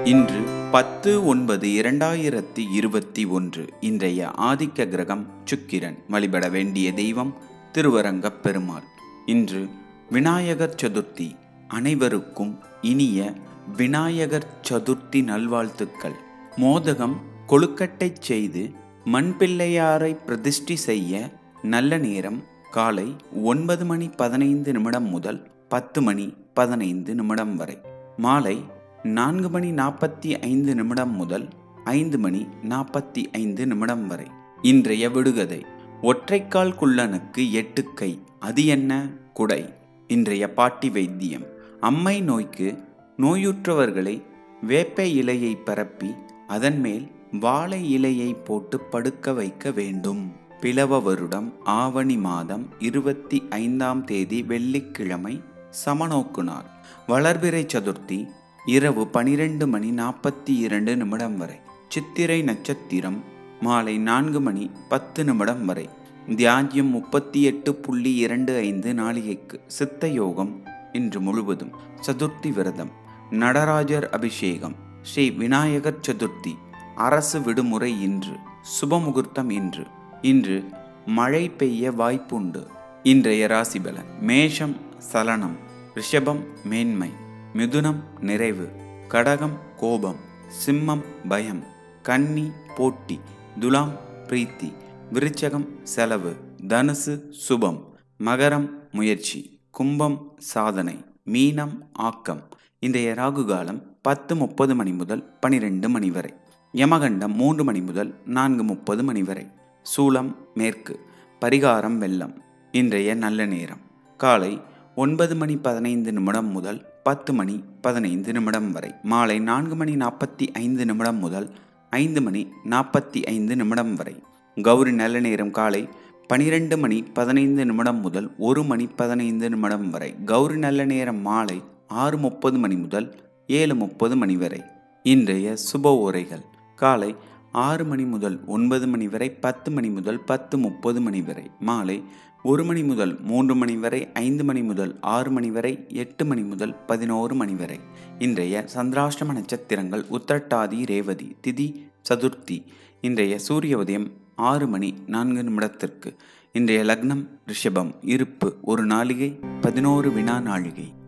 இன்று பத்து ஒன்பது இரண்டாயிரத்தி இருபத்தி ஒன்று இன்றைய ஆதிக்க கிரகம் சுக்கிரன் வழிபட வேண்டிய தெய்வம் திருவரங்கப் பெருமாள் இன்று விநாயகர் சதுர்த்தி அனைவருக்கும் இனிய விநாயகர் சதுர்த்தி நல்வாழ்த்துக்கள் மோதகம் கொழுக்கட்டை செய்து மண்பிள்ளையாரை பிரதிஷ்டி செய்ய நல்ல நேரம் காலை ஒன்பது மணி பதினைந்து நிமிடம் முதல் பத்து மணி பதினைந்து நிமிடம் வரை மாலை நான்கு மணி நாற்பத்தி ஐந்து நிமிடம் முதல் ஐந்து மணி நாற்பத்தி ஐந்து நிமிடம் வரை இன்றைய விடுகதை ஒற்றைக்கால் குள்ளனுக்கு எட்டு கை அது என்ன குடை இன்றைய பாட்டி வைத்தியம் அம்மை நோய்க்கு நோயுற்றவர்களை வேப்ப இலையை பரப்பி அதன் மேல் வாழை இலையை போட்டு படுக்க வைக்க வேண்டும் பிளவ வருடம் ஆவணி மாதம் இருபத்தி ஐந்தாம் தேதி வெள்ளிக்கிழமை சமநோக்கு நாள் வளர்பிறை சதுர்த்தி இரவு பனிரெண்டு மணி நாற்பத்தி இரண்டு நிமிடம் வரை சித்திரை நட்சத்திரம் மாலை நான்கு மணி பத்து நிமிடம் வரை தியாஜ்யம் முப்பத்தி எட்டு புள்ளி இரண்டு ஐந்து நாளிகைக்கு சித்த யோகம் இன்று முழுவதும் சதுர்த்தி விரதம் நடராஜர் அபிஷேகம் ஸ்ரீ விநாயகர் சதுர்த்தி அரசு விடுமுறை இன்று சுபமுகூர்த்தம் இன்று இன்று மழை பெய்ய வாய்ப்புண்டு இன்றைய ராசிபலன் மேஷம் சலனம் ரிஷபம் மேன்மை மிதுனம் நிறைவு கடகம் கோபம் சிம்மம் பயம் கன்னி போட்டி துலாம் பிரீத்தி விருச்சகம் செலவு தனுசு சுபம் மகரம் முயற்சி கும்பம் சாதனை மீனம் ஆக்கம் இன்றைய ராகு காலம் பத்து முப்பது மணி முதல் பனிரெண்டு மணி வரை யமகண்டம் மூன்று மணி முதல் நான்கு முப்பது மணி வரை சூலம் மேற்கு பரிகாரம் வெள்ளம் இன்றைய நல்ல நேரம் காலை ஒன்பது மணி பதினைந்து நிமிடம் முதல் பத்து மணி பதினைந்து நிமிடம் வரை மாலை நான்கு மணி நாற்பத்தி ஐந்து நிமிடம் முதல் ஐந்து மணி நாற்பத்தி ஐந்து நிமிடம் வரை கௌரி நல்ல நேரம் காலை பனிரெண்டு மணி பதினைந்து நிமிடம் முதல் ஒரு மணி பதினைந்து நிமிடம் வரை கௌரி நல்ல நேரம் மாலை ஆறு முப்பது மணி முதல் ஏழு முப்பது மணி வரை இன்றைய சுப உரைகள் காலை ஆறு மணி முதல் ஒன்பது மணி வரை பத்து மணி முதல் பத்து முப்பது மணி வரை மாலை ஒரு மணி முதல் மூன்று மணி வரை ஐந்து மணி முதல் ஆறு மணி வரை எட்டு மணி முதல் பதினோரு மணி வரை இன்றைய சந்திராஷ்டம நட்சத்திரங்கள் உத்திரட்டாதி ரேவதி திதி சதுர்த்தி இன்றைய சூரிய உதயம் ஆறு மணி நான்கு நிமிடத்திற்கு இன்றைய லக்னம் ரிஷபம் இருப்பு ஒரு நாளிகை பதினோரு வினா நாழிகை